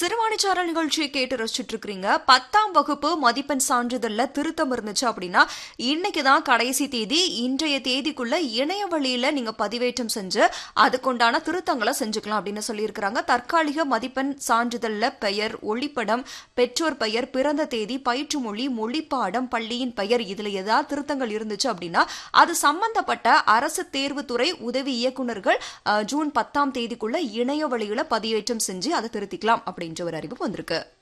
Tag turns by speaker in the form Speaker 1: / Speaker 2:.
Speaker 1: சிறுவாணிச்சாரல் நிகழ்ச்சியை கேட்டு ரசிச்சுட்டு இருக்கிறீங்க பத்தாம் வகுப்பு மதிப்பெண் சான்றிதழ்ல திருத்தம் இருந்துச்சு அப்படின்னா இன்னைக்கு தான் கடைசி தேதி இன்றைய தேதிக்குள்ள இணைய வழியில நீங்க பதிவேற்றம் செஞ்சு அதுக்குண்டான திருத்தங்களை செஞ்சுக்கலாம் அப்படின்னு சொல்லியிருக்கிறாங்க தற்காலிக மதிப்பெண் சான்றிதழ்ல பெயர் ஒளிப்படம் பெற்றோர் பெயர் பிறந்த தேதி பயிற்று மொழி மொழிப்பாடம் பள்ளியின் பெயர் இதுல ஏதாவது திருத்தங்கள் இருந்துச்சு அப்படின்னா அது சம்பந்தப்பட்ட அரசு தேர்வுத்துறை உதவி இயக்குநர்கள் அஹ், ஜூன் பத்தாம் தேதிக்குள்ள இணைய வழியில பதிவேற்றம் செஞ்சு அதை திருத்திக்கலாம் அப்படின்ற ஒரு அறிவிப்பு வந்திருக்கு